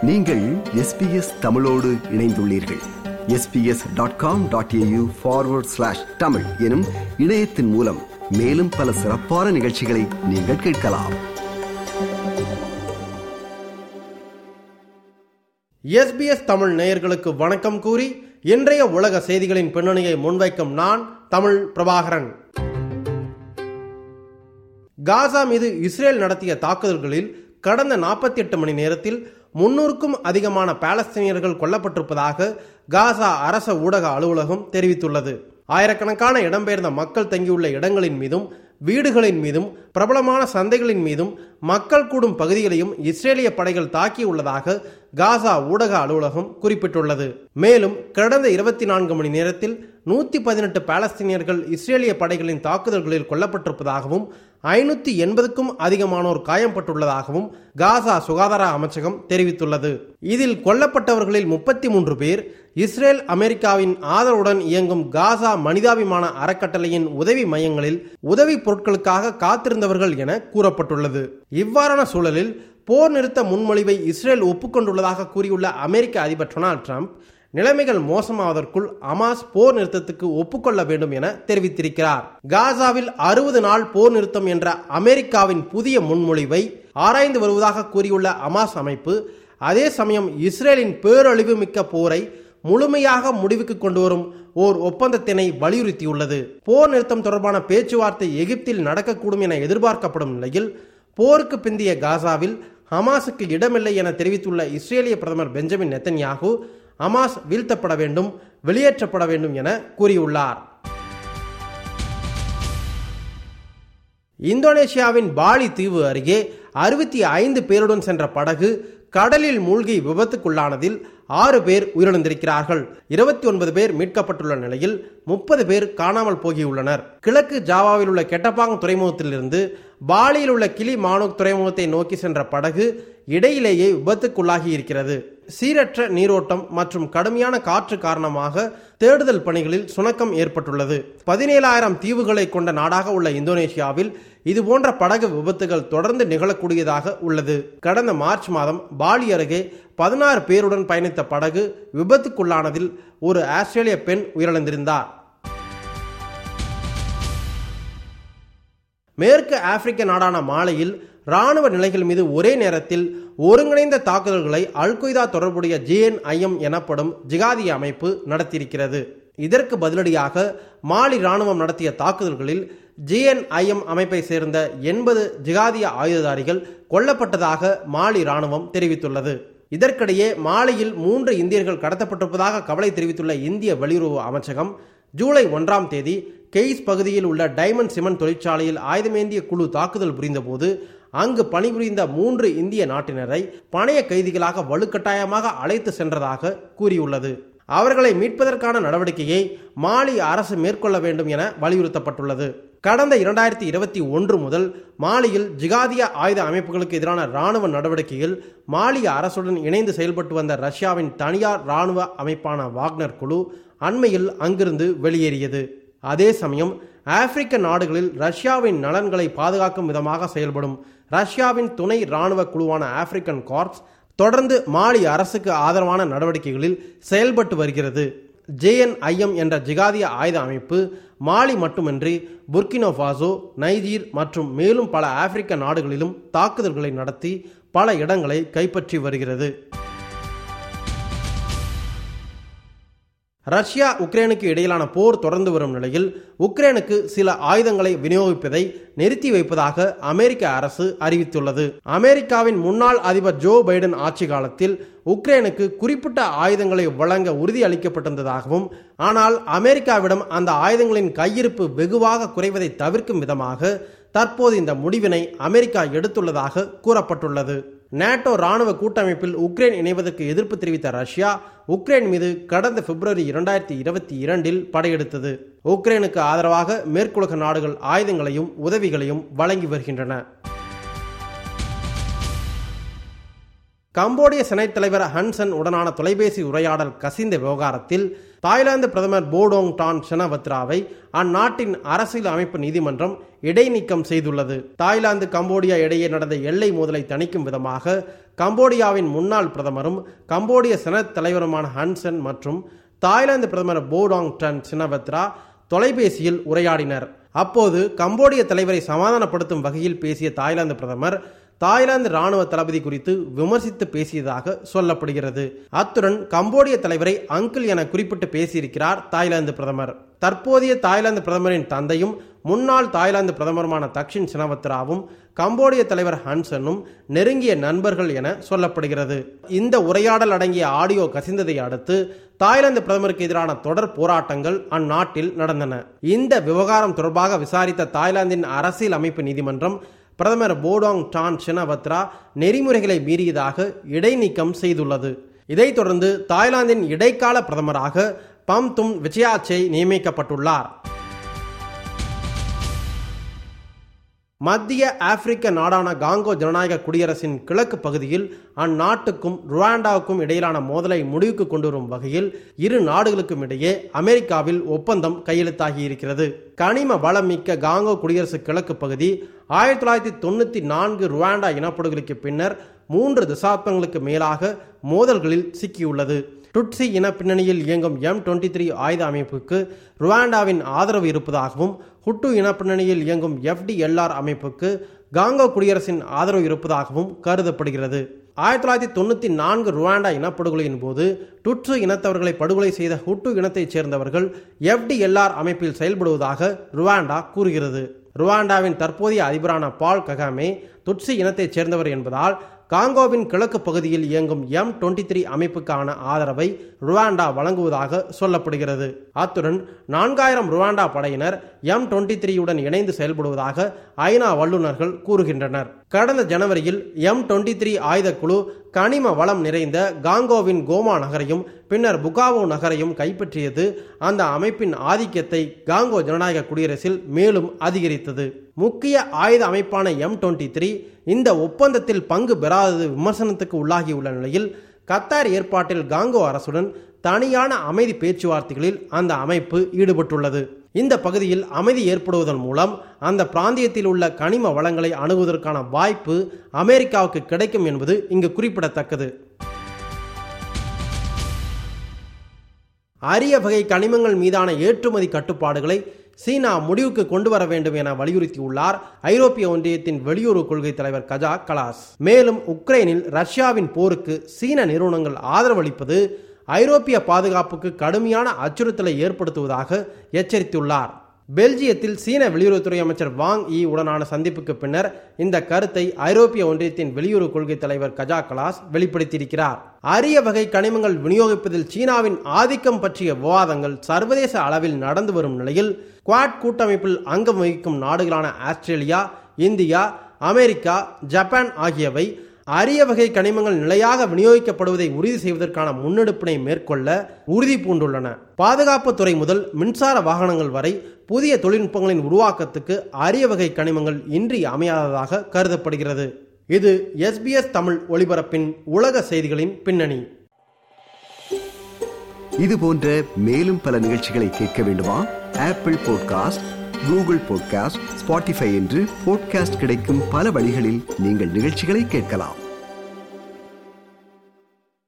நீங்கள் எஸ்பிஎஸ் தமிழோடு இணைந்துள்ளீர்கள் SBS dot com dot AU forward slash Tamil எனும் இணையத்தின் மூலம் மேலும் பல சிறப்பான நிகழ்ச்சிகளை நீங்கள் கேட்கலாம் எஸ்பிஎஸ் தமிழ் நேயர்களுக்கு வணக்கம் கூறி இன்றைய உலக செய்திகளின் பின்னணியை முன்வைக்கும் நான் தமிழ் பிரபாகரன் காசா மீது இஸ்ரேல் நடத்திய தாக்குதல்களில் கடந்த நாற்பத்தி எட்டு மணி நேரத்தில் முன்னூறுக்கும் அதிகமான பாலஸ்தீனியர்கள் கொல்லப்பட்டிருப்பதாக காசா அரச ஊடக அலுவலகம் தெரிவித்துள்ளது ஆயிரக்கணக்கான இடம்பெயர்ந்த மக்கள் தங்கியுள்ள இடங்களின் மீதும் வீடுகளின் மீதும் பிரபலமான சந்தைகளின் மீதும் மக்கள் கூடும் பகுதிகளையும் இஸ்ரேலிய படைகள் தாக்கியுள்ளதாக காசா ஊடக அலுவலகம் குறிப்பிட்டுள்ளது மேலும் கடந்த இருபத்தி நான்கு மணி நேரத்தில் நூத்தி பதினெட்டு பாலஸ்தீனியர்கள் இஸ்ரேலிய படைகளின் தாக்குதல்களில் கொல்லப்பட்டிருப்பதாகவும் ஐநூத்தி எண்பதுக்கும் அதிகமானோர் காயம்பட்டுள்ளதாகவும் காசா சுகாதார அமைச்சகம் தெரிவித்துள்ளது இதில் கொல்லப்பட்டவர்களில் முப்பத்தி மூன்று பேர் இஸ்ரேல் அமெரிக்காவின் ஆதரவுடன் இயங்கும் காசா மனிதாபிமான அறக்கட்டளையின் உதவி மையங்களில் உதவி பொருட்களுக்காக காத்திருந்தவர்கள் என கூறப்பட்டுள்ளது இவ்வாறான சூழலில் போர் நிறுத்த முன்மொழிவை இஸ்ரேல் ஒப்புக்கொண்டுள்ளதாக கூறியுள்ள அமெரிக்க அதிபர் டொனால்ட் ட்ரம்ப் நிலைமைகள் மோசமாவதற்குள் அமாஸ் போர் நிறுத்தத்துக்கு ஒப்புக்கொள்ள வேண்டும் என தெரிவித்திருக்கிறார் காசாவில் அறுபது நாள் போர் நிறுத்தம் என்ற அமெரிக்காவின் புதிய முன்மொழிவை ஆராய்ந்து வருவதாக கூறியுள்ள அமாஸ் அமைப்பு அதே சமயம் இஸ்ரேலின் பேரழிவு மிக்க போரை முழுமையாக முடிவுக்கு கொண்டு வரும் ஓர் ஒப்பந்தத்தினை வலியுறுத்தியுள்ளது போர் நிறுத்தம் தொடர்பான பேச்சுவார்த்தை எகிப்தில் நடக்கக்கூடும் என எதிர்பார்க்கப்படும் நிலையில் போருக்கு பிந்திய காசாவில் ஹமாஸுக்கு இடமில்லை என தெரிவித்துள்ள இஸ்ரேலிய பிரதமர் பெஞ்சமின் நெத்தன்யாகு அமாஸ் வீழ்த்தப்பட வேண்டும் வெளியேற்றப்பட வேண்டும் என கூறியுள்ளார் இந்தோனேஷியாவின் பாலி தீவு அருகே அறுபத்தி ஐந்து பேருடன் சென்ற படகு கடலில் மூழ்கி விபத்துக்குள்ளானதில் ஆறு பேர் உயிரிழந்திருக்கிறார்கள் இருபத்தி ஒன்பது பேர் மீட்கப்பட்டுள்ள நிலையில் முப்பது பேர் காணாமல் போகியுள்ளனர் கிழக்கு ஜாவாவில் உள்ள கெட்டப்பாங் துறைமுகத்திலிருந்து பாலியில் உள்ள கிளி மானோக் துறைமுகத்தை நோக்கி சென்ற படகு இடையிலேயே விபத்துக்குள்ளாகி இருக்கிறது சீரற்ற நீரோட்டம் மற்றும் கடுமையான காற்று காரணமாக தேடுதல் பணிகளில் சுணக்கம் ஏற்பட்டுள்ளது பதினேழாயிரம் தீவுகளை கொண்ட நாடாக உள்ள இந்தோனேஷியாவில் இதுபோன்ற படகு விபத்துகள் தொடர்ந்து நிகழக்கூடியதாக உள்ளது கடந்த மார்ச் மாதம் பாலி அருகே பதினாறு பேருடன் பயணித்த படகு விபத்துக்குள்ளானதில் ஒரு ஆஸ்திரேலிய பெண் உயிரிழந்திருந்தார் மேற்கு ஆப்பிரிக்க நாடான மாலையில் ராணுவ நிலைகள் மீது ஒரே நேரத்தில் ஒருங்கிணைந்த தாக்குதல்களை அல்கொய்தா தொடர்புடைய ஜேஎன்ஐஎம் எனப்படும் ஜிகாதிய அமைப்பு நடத்தியிருக்கிறது இதற்கு பதிலடியாக மாலி ராணுவம் நடத்திய தாக்குதல்களில் ஜிஎன்ஐஎம் அமைப்பை சேர்ந்த எண்பது ஜிகாதிய ஆயுததாரிகள் கொல்லப்பட்டதாக மாலி ராணுவம் தெரிவித்துள்ளது இதற்கிடையே மாலியில் மூன்று இந்தியர்கள் கடத்தப்பட்டிருப்பதாக கவலை தெரிவித்துள்ள இந்திய வெளியுறவு அமைச்சகம் ஜூலை ஒன்றாம் தேதி கெய்ஸ் பகுதியில் உள்ள டைமண்ட் சிமெண்ட் தொழிற்சாலையில் ஆயுதமேந்திய குழு தாக்குதல் புரிந்தபோது அங்கு பணிபுரிந்த மூன்று இந்திய நாட்டினரை பணைய கைதிகளாக வலுக்கட்டாயமாக அழைத்து சென்றதாக கூறியுள்ளது அவர்களை மீட்பதற்கான நடவடிக்கையை மாலி அரசு மேற்கொள்ள வேண்டும் என வலியுறுத்தப்பட்டுள்ளது கடந்த இரண்டாயிரத்தி இருபத்தி ஒன்று முதல் மாலியில் ஜிகாதிய ஆயுத அமைப்புகளுக்கு எதிரான ராணுவ நடவடிக்கையில் மாலிய அரசுடன் இணைந்து செயல்பட்டு வந்த ரஷ்யாவின் தனியார் ராணுவ அமைப்பான வாக்னர் குழு அண்மையில் அங்கிருந்து வெளியேறியது அதே சமயம் ஆப்பிரிக்க நாடுகளில் ரஷ்யாவின் நலன்களை பாதுகாக்கும் விதமாக செயல்படும் ரஷ்யாவின் துணை ராணுவ குழுவான ஆப்பிரிக்கன் கார்ப்ஸ் தொடர்ந்து மாலி அரசுக்கு ஆதரவான நடவடிக்கைகளில் செயல்பட்டு வருகிறது ஜேஎன்ஐஎம் என்ற ஜிகாதிய ஆயுத அமைப்பு மாலி மட்டுமின்றி புர்கினோ ஃபாசோ நைஜீர் மற்றும் மேலும் பல ஆப்பிரிக்க நாடுகளிலும் தாக்குதல்களை நடத்தி பல இடங்களை கைப்பற்றி வருகிறது ரஷ்யா உக்ரைனுக்கு இடையிலான போர் தொடர்ந்து வரும் நிலையில் உக்ரைனுக்கு சில ஆயுதங்களை விநியோகிப்பதை நிறுத்தி வைப்பதாக அமெரிக்க அரசு அறிவித்துள்ளது அமெரிக்காவின் முன்னாள் அதிபர் ஜோ பைடன் ஆட்சி காலத்தில் உக்ரைனுக்கு குறிப்பிட்ட ஆயுதங்களை வழங்க உறுதி அளிக்கப்பட்டிருந்ததாகவும் ஆனால் அமெரிக்காவிடம் அந்த ஆயுதங்களின் கையிருப்பு வெகுவாக குறைவதை தவிர்க்கும் விதமாக தற்போது இந்த முடிவினை அமெரிக்கா எடுத்துள்ளதாக கூறப்பட்டுள்ளது நேட்டோ ராணுவ கூட்டமைப்பில் உக்ரைன் இணைவதற்கு எதிர்ப்பு தெரிவித்த ரஷ்யா உக்ரைன் மீது கடந்த பிப்ரவரி இரண்டாயிரத்தி இருபத்தி இரண்டில் படையெடுத்தது உக்ரைனுக்கு ஆதரவாக மேற்குலக நாடுகள் ஆயுதங்களையும் உதவிகளையும் வழங்கி வருகின்றன கம்போடிய செனட் தலைவர் ஹன்சன் உடனான தொலைபேசி உரையாடல் கசிந்த விவகாரத்தில் தாய்லாந்து பிரதமர் போடோங் டான் ஷெனவத்ராவை அந்நாட்டின் அரசியல் அமைப்பு நீதிமன்றம் இடைநீக்கம் செய்துள்ளது தாய்லாந்து கம்போடியா இடையே நடந்த எல்லை மோதலை தணிக்கும் விதமாக கம்போடியாவின் முன்னாள் பிரதமரும் கம்போடிய செனட் தலைவருமான ஹன்சன் மற்றும் தாய்லாந்து பிரதமர் போடாங் டன் சினவத்ரா தொலைபேசியில் உரையாடினர் அப்போது கம்போடிய தலைவரை சமாதானப்படுத்தும் வகையில் பேசிய தாய்லாந்து பிரதமர் தாய்லாந்து ராணுவ தளபதி குறித்து விமர்சித்து பேசியதாக சொல்லப்படுகிறது அத்துடன் கம்போடிய தலைவரை அங்கிள் என குறிப்பிட்டு பேசியிருக்கிறார் தாய்லாந்து பிரதமர் தற்போதைய தாய்லாந்து பிரதமரின் தந்தையும் முன்னாள் தாய்லாந்து பிரதமருமான தக்ஷின் சினவத்ராவும் கம்போடிய தலைவர் ஹன்சனும் நெருங்கிய நண்பர்கள் என சொல்லப்படுகிறது இந்த உரையாடல் அடங்கிய ஆடியோ கசிந்ததை அடுத்து தாய்லாந்து பிரதமருக்கு எதிரான தொடர் போராட்டங்கள் அந்நாட்டில் நடந்தன இந்த விவகாரம் தொடர்பாக விசாரித்த தாய்லாந்தின் அரசியல் அமைப்பு நீதிமன்றம் பிரதமர் போடாங் டான் ஷெனவத்ரா நெறிமுறைகளை மீறியதாக இடைநீக்கம் செய்துள்ளது இதைத் தொடர்ந்து தாய்லாந்தின் இடைக்கால பிரதமராக பம் தும் விஜயாச்சே நியமிக்கப்பட்டுள்ளார் மத்திய ஆப்பிரிக்க நாடான காங்கோ ஜனநாயக குடியரசின் கிழக்கு பகுதியில் அந்நாட்டுக்கும் ருவாண்டாவுக்கும் இடையிலான மோதலை முடிவுக்கு கொண்டு வரும் வகையில் இரு நாடுகளுக்கும் இடையே அமெரிக்காவில் ஒப்பந்தம் கையெழுத்தாகி இருக்கிறது கனிம வளம் மிக்க காங்கோ குடியரசு கிழக்கு பகுதி ஆயிரத்தி தொள்ளாயிரத்தி தொண்ணூத்தி நான்கு ருவாண்டா இனப்படுகொலைக்கு பின்னர் மூன்று தசாப்தங்களுக்கு மேலாக மோதல்களில் சிக்கியுள்ளது டுட்சி இன பின்னணியில் இயங்கும் எம் டுவெண்ட்டி த்ரீ ஆயுத அமைப்புக்கு ருவாண்டாவின் ஆதரவு இருப்பதாகவும் ஹுட்டு இன பின்னணியில் இயங்கும் எஃப்டிஎல்ஆர் அமைப்புக்கு காங்கோ குடியரசின் ஆதரவு இருப்பதாகவும் கருதப்படுகிறது ஆயிரத்தி தொள்ளாயிரத்தி தொண்ணூத்தி நான்கு ருவாண்டா இனப்படுகொலையின் போது டுட்சு இனத்தவர்களை படுகொலை செய்த ஹுட்டு இனத்தைச் சேர்ந்தவர்கள் எஃப்டிஎல்ஆர் அமைப்பில் செயல்படுவதாக ருவாண்டா கூறுகிறது ருவாண்டாவின் தற்போதைய அதிபரான பால் ககாமே துட்சி இனத்தைச் சேர்ந்தவர் என்பதால் காங்கோவின் கிழக்கு பகுதியில் இயங்கும் எம் டுவெண்ட்டி த்ரீ அமைப்புக்கான ஆதரவை ருவாண்டா வழங்குவதாக சொல்லப்படுகிறது அத்துடன் நான்காயிரம் ருவாண்டா படையினர் எம் டுவெண்ட்டி த்ரீயுடன் இணைந்து செயல்படுவதாக ஐநா வல்லுநர்கள் கூறுகின்றனர் கடந்த ஜனவரியில் எம் டுவெண்ட்டி த்ரீ ஆயுத குழு கனிம வளம் நிறைந்த காங்கோவின் கோமா நகரையும் பின்னர் புகாவோ நகரையும் கைப்பற்றியது அந்த அமைப்பின் ஆதிக்கத்தை காங்கோ ஜனநாயக குடியரசில் மேலும் அதிகரித்தது முக்கிய ஆயுத அமைப்பான எம் டுவெண்ட்டி த்ரீ இந்த ஒப்பந்தத்தில் பங்கு பெறாதது விமர்சனத்துக்கு உள்ளாகியுள்ள நிலையில் கத்தார் ஏற்பாட்டில் காங்கோ அரசுடன் தனியான அமைதி பேச்சுவார்த்தைகளில் அந்த அமைப்பு ஈடுபட்டுள்ளது இந்த பகுதியில் அமைதி ஏற்படுவதன் மூலம் அந்த பிராந்தியத்தில் உள்ள கனிம வளங்களை அணுகுவதற்கான வாய்ப்பு அமெரிக்காவுக்கு கிடைக்கும் என்பது இங்கு குறிப்பிடத்தக்கது அரிய வகை கனிமங்கள் மீதான ஏற்றுமதி கட்டுப்பாடுகளை சீனா முடிவுக்கு கொண்டு வர வேண்டும் என வலியுறுத்தியுள்ளார் ஐரோப்பிய ஒன்றியத்தின் வெளியுறவு கொள்கை தலைவர் கஜா கலாஸ் மேலும் உக்ரைனில் ரஷ்யாவின் போருக்கு சீன நிறுவனங்கள் ஆதரவளிப்பது ஐரோப்பிய பாதுகாப்புக்கு கடுமையான அச்சுறுத்தலை ஏற்படுத்துவதாக எச்சரித்துள்ளார் பெல்ஜியத்தில் சீன வெளியுறவுத்துறை அமைச்சர் வாங் ஈ உடனான சந்திப்புக்கு பின்னர் இந்த கருத்தை ஐரோப்பிய ஒன்றியத்தின் வெளியுறவு கொள்கை தலைவர் கஜா கலாஸ் வெளிப்படுத்தியிருக்கிறார் அரிய வகை கனிமங்கள் விநியோகிப்பதில் சீனாவின் ஆதிக்கம் பற்றிய விவாதங்கள் சர்வதேச அளவில் நடந்து வரும் நிலையில் குவாட் கூட்டமைப்பில் அங்கம் வகிக்கும் நாடுகளான ஆஸ்திரேலியா இந்தியா அமெரிக்கா ஜப்பான் ஆகியவை அரிய வகை கனிமங்கள் நிலையாக விநியோகிக்கப்படுவதை உறுதி செய்வதற்கான முன்னெடுப்பினை மேற்கொள்ள உறுதி பூண்டுள்ளன பாதுகாப்புத்துறை முதல் மின்சார வாகனங்கள் வரை புதிய தொழில்நுட்பங்களின் உருவாக்கத்துக்கு அரிய வகை கனிமங்கள் இன்றி அமையாததாக கருதப்படுகிறது இது எஸ்பிஎஸ் தமிழ் ஒளிபரப்பின் உலக செய்திகளின் பின்னணி இது போன்ற மேலும் பல நிகழ்ச்சிகளை கேட்க வேண்டுமா Apple podcast Google podcast Spotify என்று பாட்காஸ்ட் கிடைக்கும் பல வழிகளில் நீங்கள் நிகழ்ச்சிகளை கேட்கலாம்